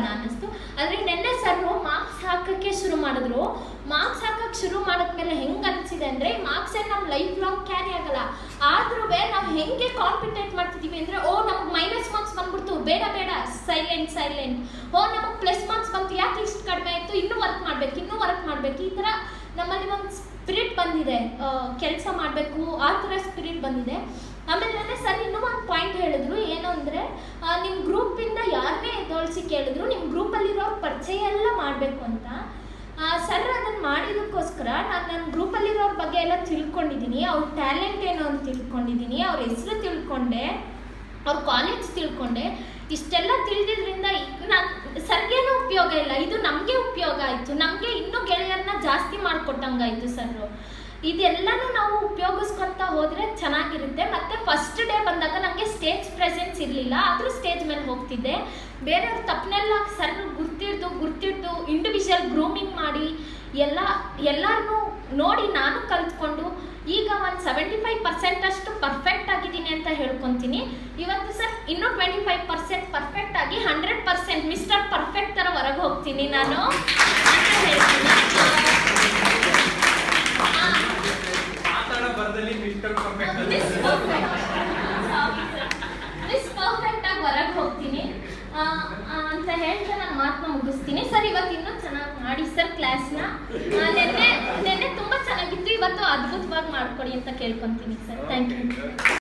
ಅನ್ನಿಸ್ತು ಆದರೆ ನೆನ್ನೆ ಸರ್ ಮಾರ್ಕ್ಸ್ ಹಾಕಕ್ಕೆ ಶುರು ಮಾಡಿದ್ರು ಮಾರ್ಕ್ಸ್ ಹಾಕಕ್ಕೆ ಶುರು ಮಾಡಿದ್ಮೇಲೆ ಹೆಂಗೆ ಅನಿಸಿದೆ ಅಂದರೆ ಮಾರ್ಕ್ಸ್ ಏನು ನಮ್ಮ ಲೈಫ್ ಲಾಂಗ್ ಕ್ಯಾರಿ ಆಗಲ್ಲ ಆದ್ರೂ ನಾವು ಹೆಂಗೆ ಕಾಂಪಿಟೇಟ್ ಮಾಡ್ತಿದ್ದೀವಿ ಅಂದರೆ ಓ ನಮ್ಗೆ ಮೈನಸ್ ಮಾರ್ಕ್ಸ್ ಬಂದ್ಬಿಡ್ತು ಬೇಡ ಬೇಡ ಸೈಲೆಂಟ್ ಸೈಲೆಂಟ್ ಓ ನಮಗೆ ಪ್ಲಸ್ ಮಾರ್ಕ್ಸ್ ಬಂತು ಯಾಕೆ ಇಷ್ಟು ಕಡಿಮೆ ಆಯಿತು ಇನ್ನೂ ವರ್ಕ್ ಮಾಡಬೇಕು ಇನ್ನೂ ವರ್ಕ್ ಮಾಡಬೇಕು ಈ ಥರ ನಮ್ಮಲ್ಲಿ ಒಂದು ಸ್ಪಿರಿಟ್ ಬಂದಿದೆ ಕೆಲಸ ಮಾಡಬೇಕು ಆ ಥರ ಸ್ಪಿರಿಟ್ ಬಂದಿದೆ ಆಮೇಲೆ ನನ್ನ ಸರ್ ಇನ್ನೂ ಒಂದು ಪಾಯಿಂಟ್ ಹೇಳಿದ್ರು ಏನು ಅಂದರೆ ನಿಮ್ಮ ಗ್ರೂಪಿಂದ ಯಾರನ್ನೇ ಎದ್ದೊಳಿಸಿ ಕೇಳಿದ್ರು ನಿಮ್ಮ ಗ್ರೂಪಲ್ಲಿರೋ ಪರಿಚಯ ಎಲ್ಲ ಮಾಡಬೇಕು ಅಂತ ಸರ್ ಅದನ್ನು ಮಾಡಿದ್ದಕ್ಕೋಸ್ಕರ ನಾನು ನನ್ನ ಗ್ರೂಪಲ್ಲಿರೋರ ಬಗ್ಗೆ ಎಲ್ಲ ತಿಳ್ಕೊಂಡಿದ್ದೀನಿ ಅವ್ರ ಟ್ಯಾಲೆಂಟ್ ಏನು ಅಂತ ತಿಳ್ಕೊಂಡಿದ್ದೀನಿ ಅವ್ರ ಹೆಸರು ತಿಳ್ಕೊಂಡೆ ಅವ್ರ ಕಾಲೇಜ್ ತಿಳ್ಕೊಂಡೆ ಇಷ್ಟೆಲ್ಲ ತಿಳಿದಿದ್ರಿಂದ ನಾನು ಸರ್ಗೇನೂ ಉಪಯೋಗ ಇಲ್ಲ ಇದು ನಮಗೆ ಉಪಯೋಗ ಆಯಿತು ನಮಗೆ ಇನ್ನೂ ಗೆಳೆಯರನ್ನ ಜಾಸ್ತಿ ಮಾಡಿಕೊಟ್ಟಂಗಾಯಿತು ಸರ್ ಇದೆಲ್ಲನೂ ನಾವು ಉಪಯೋಗಿಸ್ಕೊತ ಹೋದರೆ ಚೆನ್ನಾಗಿರುತ್ತೆ ಮತ್ತು ಫಸ್ಟ್ ಡೇ ಬಂದಾಗ ನನಗೆ ಸ್ಟೇಜ್ ಪ್ರೆಸೆನ್ಸ್ ಇರಲಿಲ್ಲ ಆದರೂ ಸ್ಟೇಜ್ ಮೇಲೆ ಹೋಗ್ತಿದ್ದೆ ಬೇರೆಯವ್ರ ತಪ್ಪನೆಲ್ಲ ಸರ್ ಗುರ್ತಿಡ್ದು ಗುರ್ತಿಡ್ದು ಇಂಡಿವಿಜುವಲ್ ಗ್ರೂಮಿಂಗ್ ಮಾಡಿ ಎಲ್ಲ ಎಲ್ಲರನ್ನೂ ನೋಡಿ ನಾನು ಕಲ್ತ್ಕೊಂಡು ಈಗ ಒಂದು ಸೆವೆಂಟಿ ಫೈವ್ ಪರ್ಸೆಂಟ್ ಅಷ್ಟು ಪರ್ಫೆಕ್ಟ್ ಆಗಿದ್ದೀನಿ ಅಂತ ಹೇಳ್ಕೊತೀನಿ ಇವತ್ತು ಸರ್ ಇನ್ನೂ ಟ್ವೆಂಟಿ ಫೈವ್ ಪರ್ಸೆಂಟ್ ಪರ್ಫೆಕ್ಟ್ ಆಗಿ ಹಂಡ್ರೆಡ್ ಪರ್ಸೆಂಟ್ ಮಿಸ್ಟರ್ ಪರ್ಫೆಕ್ಟ್ ಥರ ಹೊರಗೆ ಹೋಗ್ತೀನಿ ನಾನು ಅಂತ ಹೇಳ್ತೀನಿ ಆ, ಮಾತಾಡೋ ಬರದಲ್ಲಿ mister perfect miss perfect miss perfect ಆಗಿ ಹೊರಗೆ ಹೋಗ್ತೀನಿ ಆ, ಆ, ಅಂತ ಹೇಳ್ತಾ ನಾನು ಮಾತನ್ನ ಮುಗಿಸ್ತೀನಿ ಸರ್ ಇವತ್ತು ಇನ್ನೂ ಚೆನ್ನಾಗಿ ಮಾಡಿ ಸರ್ ಕ್ಲಾಸ್ನ ನೆನ್ನೆ ನೆನ್ನೆ ತುಂಬ ಚೆನ್ನಾಗಿತ್ತು ಇವತ್ತು ಅದ್ಭುತವಾಗಿ ಮಾಡ್ಕೊಡಿ ಅಂತ ಕೇಳ್ಕೊತೀನಿ ಸರ್ ಥ್ಯಾಂಕ್ ಯು